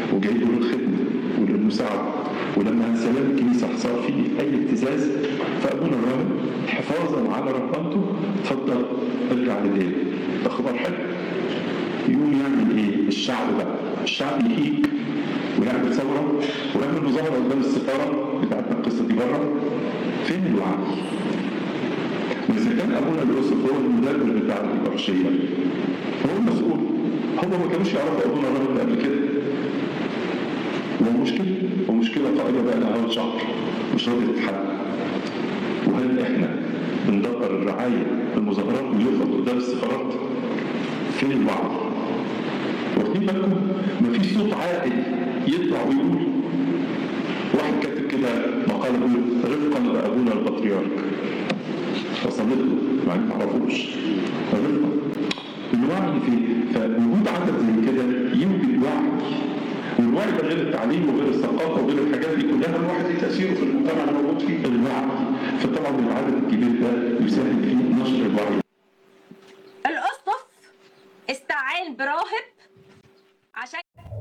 وجاي له للخدمه وللمساعده ولما سلام الكنيسه صار في اي ابتزاز فابونا الراهب حفاظا على رهبنته اتفضل ارجع لليل ده خبر حلو يقوم يعمل ايه؟ الشعب بقى الشعب يهيج ويعمل ثوره ويعمل مظاهره قدام السفاره بتاعتنا القصه دي بره فين الوعي؟ واذا كان ابونا اليوسف هو المدبر بتاع الابرشيه هو المسؤول هم ما كانوش يعرفوا ابونا الراجل قبل كده ومشكلة ومشكلة قائمة بقى لها أول شهر مش راضية تتحل وهل احنا بندبر الرعاية المظاهرات ويفرض قدام السفارات فين الوعي؟ واخدين بالكم مفيش صوت عاقل يطلع ويقول واحد كاتب كده مقال بيقول رفقا لابونا البطريرك فصلت له مع ما تعرفوش رفقا الوعي فين؟ فوجود عدد زي كده يوجد وعي والوعي ده غير التعليم وغير الثقافه وغير الحاجات دي كلها الواحد ليه تاثيره في المجتمع اللي موجود فيه الوعي فطبعا العدد الكبير ده يساهم في نشر الوعي الاسقف استعان براهب عشان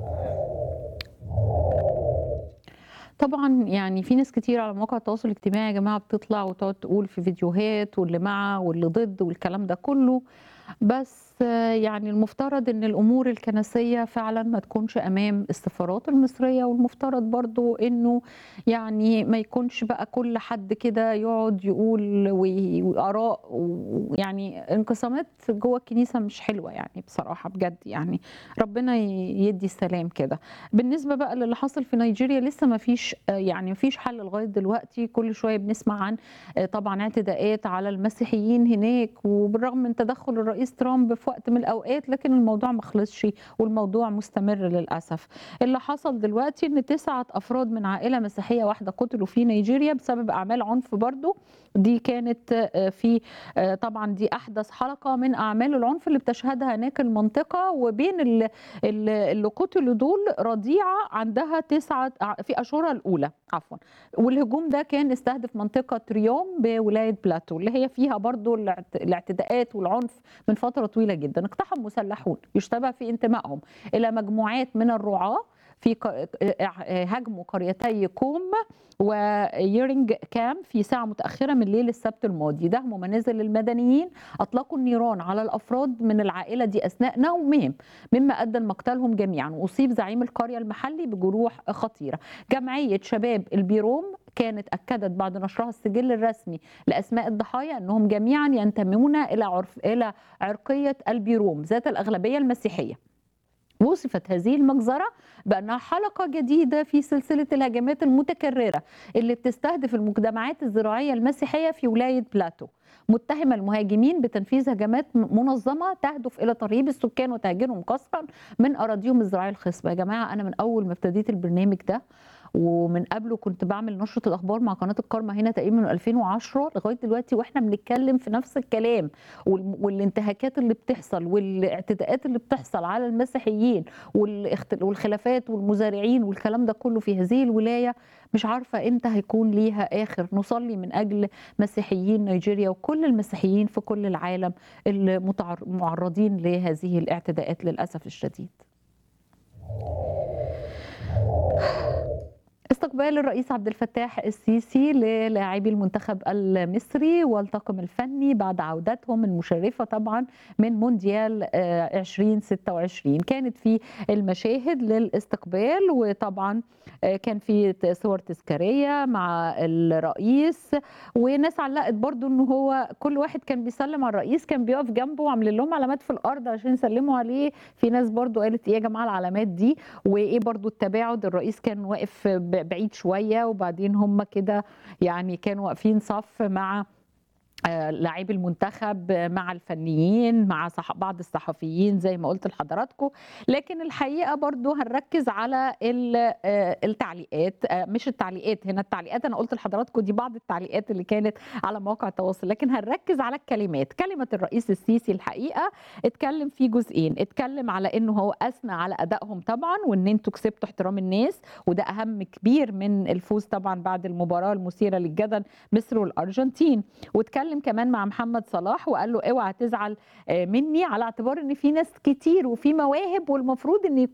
طبعا يعني في ناس كتير على مواقع التواصل الاجتماعي يا جماعه بتطلع وتقعد تقول في فيديوهات واللي مع واللي ضد والكلام ده كله بس آه، يعني المفترض ان الامور الكنسيه فعلا ما تكونش امام السفارات المصريه والمفترض برضو انه يعني ما يكونش بقى كل حد كده يقعد يقول وي- واراء ويعني انقسامات جوه الكنيسه مش حلوه يعني بصراحه بجد يعني ربنا ي- يدي السلام كده بالنسبه بقى للي حصل في نيجيريا لسه ما فيش آه، يعني ما فيش حل لغايه دلوقتي كل شويه بنسمع عن آه، طبعا اعتداءات على المسيحيين هناك وبالرغم من تدخل الرئيس ترامب في وقت من الاوقات لكن الموضوع ما خلصش والموضوع مستمر للاسف اللي حصل دلوقتي ان تسعه افراد من عائله مسيحيه واحده قتلوا في نيجيريا بسبب اعمال عنف برضو دي كانت آه، في آه، طبعا دي احدث حلقه من اعمال العنف اللي بتشهدها هناك المنطقه وبين ال- ال- اللي قتلوا دول رضيعه عندها تسعه في اشهرها الاولى عفوا والهجوم ده كان استهدف منطقه ريوم بولايه بلاتو اللي هي فيها برضو الاعت- الاعتداءات والعنف من فتره طويله جدا اقتحم مسلحون يشتبه في انتمائهم الى مجموعات من الرعاه في ق- هاجموا قريتي كوم ويرنج كام في ساعة متأخرة من ليل السبت الماضي دهموا منازل المدنيين أطلقوا النيران على الأفراد من العائلة دي أثناء نومهم مما أدى لمقتلهم جميعا وأصيب زعيم القرية المحلي بجروح خطيرة جمعية شباب البيروم كانت أكدت بعد نشرها السجل الرسمي لأسماء الضحايا أنهم جميعا ينتمون إلى عرف إلى عرقية البيروم ذات الأغلبية المسيحية وصفت هذه المجزرة بأنها حلقة جديدة في سلسلة الهجمات المتكررة اللي بتستهدف المجتمعات الزراعية المسيحية في ولاية بلاتو متهم المهاجمين بتنفيذ هجمات منظمة تهدف إلى ترهيب السكان وتهجيرهم قسرا من أراضيهم الزراعية الخصبة يا جماعة أنا من أول ما ابتديت البرنامج ده ومن قبله كنت بعمل نشرة الأخبار مع قناة الكارما هنا تقريبا من 2010 لغاية دلوقتي وإحنا بنتكلم في نفس الكلام وال- والانتهاكات اللي بتحصل والاعتداءات اللي بتحصل على المسيحيين والاخت- والخلافات والمزارعين والكلام ده كله في هذه الولاية مش عارفة إمتى هيكون ليها آخر نصلي من أجل مسيحيين نيجيريا وكل المسيحيين في كل العالم المعرضين لهذه الاعتداءات للأسف الشديد استقبال الرئيس عبد الفتاح السيسي للاعبي المنتخب المصري والطاقم الفني بعد عودتهم المشرفه طبعا من مونديال آه، 2026 كانت في المشاهد للاستقبال وطبعا آه، كان في ت- صور تذكاريه مع الرئيس وناس علقت برضو ان هو كل واحد كان بيسلم على الرئيس كان بيقف جنبه وعاملين لهم علامات في الارض عشان يسلموا عليه في ناس برضو قالت ايه يا جماعه العلامات دي وايه برضو التباعد الرئيس كان واقف ب- بعيد شويه وبعدين هم كده يعني كانوا واقفين صف مع آه، لاعبي المنتخب آه، مع الفنيين مع صح بعض الصحفيين زي ما قلت لحضراتكم لكن الحقيقه برضو هنركز على ال- آه، التعليقات آه، مش التعليقات هنا التعليقات انا قلت لحضراتكم دي بعض التعليقات اللي كانت على مواقع التواصل لكن هنركز على الكلمات كلمه الرئيس السيسي الحقيقه اتكلم في جزئين اتكلم على انه هو اثنى على ادائهم طبعا وان انتوا كسبتوا احترام الناس وده اهم كبير من الفوز طبعا بعد المباراه المثيره للجدل مصر والارجنتين واتكلم كمان مع محمد صلاح وقال له اوعى تزعل آه، مني على اعتبار ان في ناس كتير وفي مواهب والمفروض ان يكون